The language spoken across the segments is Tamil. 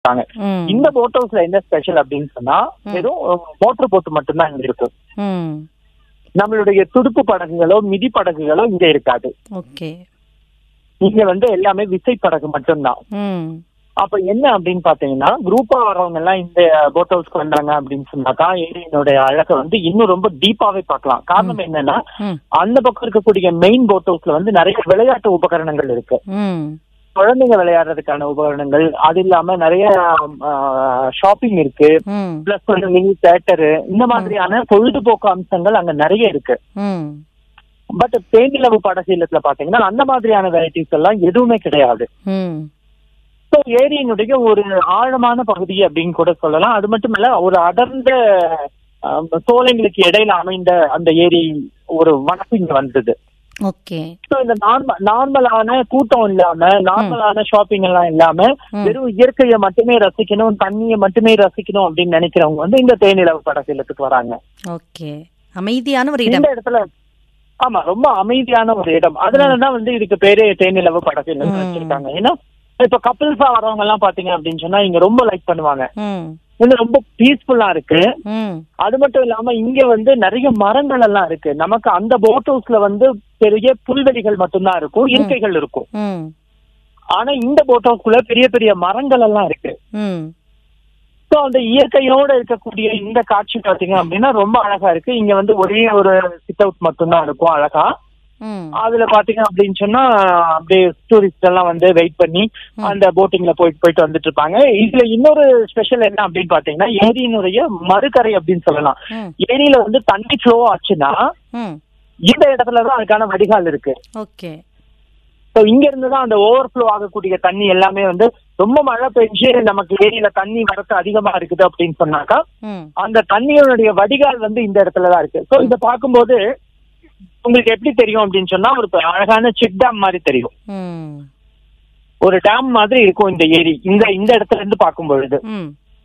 இருக்காங்க ம். இந்த போட் ஹவுஸ்ல என்ன ஸ்பெஷல் அப்படின்னு சொன்னா வெறும் மோட்டர் போட்டு மட்டும்தான் இங்க இருக்கும் ம் நம்மளுடைய துடுப்பு படகுகளோ மிதி படகுகளோ இங்க இருக்காது ஓகே இங்க வந்து எல்லாமே விசை படகு மட்டும்தான் ம் அப்ப என்ன அப்படின்னு பாத்தீங்கன்னா குரூப்பா வரவங்க எல்லாம் இந்த போட் ஹவுஸ்க்கு வந்தாங்க அப்படின்னு சொன்னாக்கா ஏரியினுடைய அழகை வந்து இன்னும் ரொம்ப டீப்பாவே பார்க்கலாம் காரணம் என்னன்னா ம் அந்த பக்கம் இருக்கக்கூடிய மெயின் போட் ஹவுஸ்ல வந்து நிறைய விளையாட்டு உபகரணங்கள் இருக்கு ம் குழந்தைங்க விளையாடுறதுக்கான உபகரணங்கள் அது இல்லாம நிறைய ஷாப்பிங் இருக்கு ம் பிளஸ் வந்து மினி தேட்டரு இந்த மாதிரியான பொழுதுபோக்கு அம்சங்கள் அங்க நிறைய இருக்கு ம் பட் தேனிலவு படசீலத்துல பாத்தீங்கன்னா அந்த மாதிரியான வெரைட்டிஸ் எல்லாம் எதுவுமே கிடையாது ம் ஸோ ஏரியினுடைய ஒரு ஆழமான பகுதி அப்படின்னு கூட சொல்லலாம் அது மட்டும் இல்ல ஒரு அடர்ந்த ஆம், சோலைங்களுக்கு இடையில அமைந்த அந்த ஏரி ஒரு வனப்பு இங்க வந்தது ஓகே ஸோ இந்த நார்மல் நார்மலான கூட்டம் இல்லாம நார்மலான ஷாப்பிங் எல்லாம் இல்லாம ம். வெறும் இயற்கையை மட்டுமே ரசிக்கணும் தண்ணியை மட்டுமே ரசிக்கணும் அப்படின்னு நினைக்கிறவங்க வந்து இந்த தேனிலவு படசீலத்துக்கு வராங்க ஓகே அமைதியான ஒரு இடம் இந்த இடத்துல ஆமா ரொம்ப அமைதியான ஒரு இடம் அதனாலதான் வந்து இதுக்கு பேரு தேனிலவு படசீலம் ம். வச்சிருக்காங்க ஏன்னா இப்ப கப்பிள்ஸா வரவங்க எல்லாம் பாத்தீங்க அப்படின்னு சொன்னா இங்க ரொம்ப லைக் பண்ணுவாங்க ம் இன்னும் ரொம்ப பீஸ்ஃபுல்லா இருக்கு ம் அது மட்டும் இல்லாம இங்க வந்து நிறைய மரங்கள் எல்லாம் இருக்கு நமக்கு அந்த போட் ஹவுஸ்ல வந்து பெரிய புல்வெளிகள் மட்டும்தான் இருக்கும் இருக்கைகள் இருக்கும் ம் ஆனா இந்த போட் ஹவுஸ்க்குள்ள பெரிய பெரிய மரங்கள் எல்லாம் இருக்கு ம் ஸோ அந்த இயற்கையோட இருக்கக்கூடிய இந்த காட்சி பாத்தீங்க அப்படின்னா ரொம்ப அழகா இருக்கு இங்க வந்து ஒரே ஒரு சிட் அவுட் மட்டும்தான் இருக்கும் அழகா ம் அதுல பாத்தீங்க அப்படின்னு சொன்னா அப்படியே டூரிஸ்ட் எல்லாம் வந்து வெயிட் பண்ணி அந்த போட்டிங்ல போயிட்டு போயிட்டு வந்துட்டு இருப்பாங்க இதுல இன்னொரு ஸ்பெஷல் என்ன அப்படின்னு பாத்தீங்கன்னா ஏரியினுடைய மறுகரை அப்படின்னு சொல்லலாம் ம் ஏரியில வந்து தண்ணி ஃப்ளோ ஆச்சுன்னா ம் இந்த இடத்துல தான் அதுக்கான வடிகால் இருக்கு ஓகே ஸோ இங்க இருந்து தான் அந்த ஓவர்ஃப்ளோ ஆகக்கூடிய தண்ணி எல்லாமே வந்து ரொம்ப மழை பெஞ்சு நமக்கு ஏரியில தண்ணி வரத்து அதிகமா இருக்குது அப்படின்னு சொன்னாக்கா ம் அந்த தண்ணியோடைய வடிகால் வந்து இந்த இடத்துல தான் இருக்கு ஸோ இதை பார்க்கும்போது உங்களுக்கு எப்படி தெரியும் அப்படின்னு சொன்னா ஒரு அழகான செக் டேம் மாதிரி தெரியும் ம் ஒரு டேம் மாதிரி இருக்கும் இந்த ஏரி இந்த இந்த இடத்துல இருந்து பார்க்கும் பொழுது ம்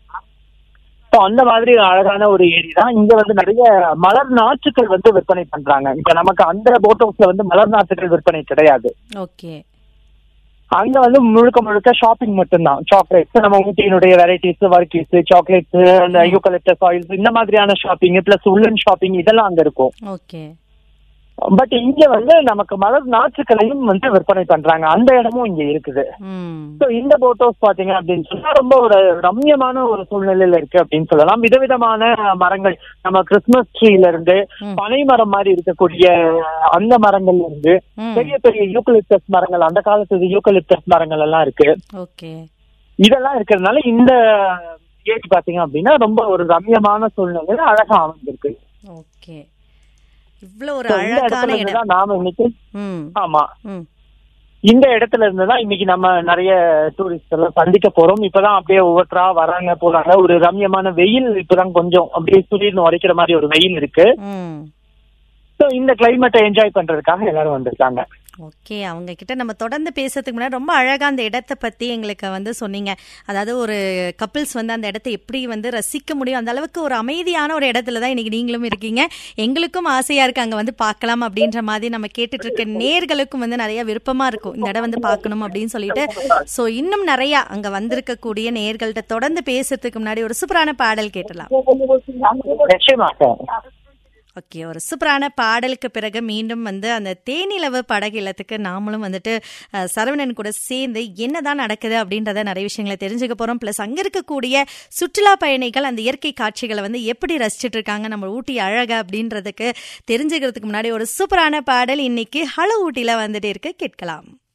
ஸோ அந்த மாதிரி அழகான ஒரு ஏரி தான் இங்க வந்து நிறைய மலர் நாற்றுகள் வந்து விற்பனை பண்றாங்க இப்ப நமக்கு அந்த போட் ஹவுஸ்ல வந்து மலர் நாற்றுகள் விற்பனை கிடையாது ஓகே அங்க வந்து முழுக்க முழுக்க ஷாப்பிங் மட்டும்தான் சாக்லேட்ஸ் நம்ம ஊட்டியினுடைய வெரைட்டிஸ் வர்க்கீஸ் சாக்லேட்ஸ் அந்த யூகலிப்டஸ் ஆயில்ஸ் இந்த மாதிரியான ஷாப்பிங் பிளஸ் உள்ளன் ஷாப்பிங் இதெல்லாம் அங்க இருக்கும் ஓகே பட் இங்க வந்து நமக்கு மலர் நாற்றுக்களையும் வந்து விற்பனை பண்றாங்க அந்த இடமும் இங்க இருக்குது ம் ஸோ இந்த போட் ஹவுஸ் பாத்தீங்க அப்படின்னு சொன்னா ரொம்ப ஒரு ரம்யமான ஒரு சூழ்நிலையில இருக்கு அப்படின்னு சொல்லலாம் விதவிதமான மரங்கள் நம்ம கிறிஸ்துமஸ் ட்ரீல இருந்து ம். பனை மரம் மாதிரி இருக்கக்கூடிய அந்த மரங்கள்ல இருந்து ம் பெரிய பெரிய யூக்கலிப்டஸ் மரங்கள் அந்த காலத்து யூக்கலிப்டஸ் மரங்கள் எல்லாம் இருக்கு ஓகே இதெல்லாம் இருக்கிறதுனால இந்த ஏரி பாத்தீங்க அப்படின்னா ரொம்ப ஒரு ரம்யமான சூழ்நிலையில அழகா அமைஞ்சிருக்கு ஓகே இவ்வளோ ஒரு So, இந்த அழகான இடத்துல இருந்து இடம் தான் நாம இன்னைக்கு ம் ஆமா ம் இந்த இடத்துல இருந்து தான் இன்னைக்கு நம்ம நிறைய டூரிஸ்ட் எல்லாம் சந்திக்க போறோம் இப்பதான் அப்படியே ஒவ்வொருத்தரா வராங்க போறாங்க ஒரு ரம்யமான வெயில் இப்பதான் கொஞ்சம் அப்படியே சுரீர்னு உரைக்கிற மாதிரி ஒரு வெயில் இருக்கு ம் ஸோ இந்த கிளைமேட்டை என்ஜாய் பண்றதுக்காக எல்லாரும் வந்திருக்காங்க ஓகே அவங்க கிட்ட நம்ம தொடர்ந்து பேசுறதுக்கு முன்னாடி ரொம்ப அழகா அந்த இடத்த பத்தி எங்களுக்கு வந்து சொன்னீங்க அதாவது ஒரு கப்பிள்ஸ் வந்து அந்த இடத்த எப்படி வந்து ரசிக்க முடியும் அந்த அளவுக்கு ஒரு அமைதியான ஒரு இடத்துல தான் இன்னைக்கு நீங்களும் இருக்கீங்க எங்களுக்கும் ஆசையா இருக்கு அங்க வந்து பார்க்கலாம் அப்படின்ற மாதிரி நம்ம கேட்டுட்டு இருக்க நேர்களுக்கும் வந்து நிறைய விருப்பமா இருக்கும் இந்த இடம் வந்து பார்க்கணும் அப்படின்னு சொல்லிட்டு சோ இன்னும் நிறைய அங்க வந்திருக்கக்கூடிய நேர்கள்ட்ட தொடர்ந்து பேசுறதுக்கு முன்னாடி ஒரு சூப்பரான பாடல் கேட்டலாம் நிச்சயமாக ஓகே ஒரு சூப்பரான பாடலுக்கு பிறகு மீண்டும் வந்து அந்த தேனிலவு படகு இல்லத்துக்கு நாமளும் வந்துட்டு அஹ், சரவணன் கூட சேர்ந்து என்னதான் நடக்குது அப்படின்றத நிறைய விஷயங்களை தெரிஞ்சுக்க போறோம் ப்ளஸ் அங்க இருக்கக்கூடிய சுற்றுலா பயணிகள் அந்த இயற்கை காட்சிகளை வந்து எப்படி ரசிச்சிட்டு இருக்காங்க நம்ம ஊட்டி அழகா அப்படின்றதுக்கு தெரிஞ்சுக்கிறதுக்கு முன்னாடி ஒரு சூப்பரான பாடல் இன்னைக்கு ஹலோ ஊட்டில வந்துட்டு இருக்கு கேட்கலாம்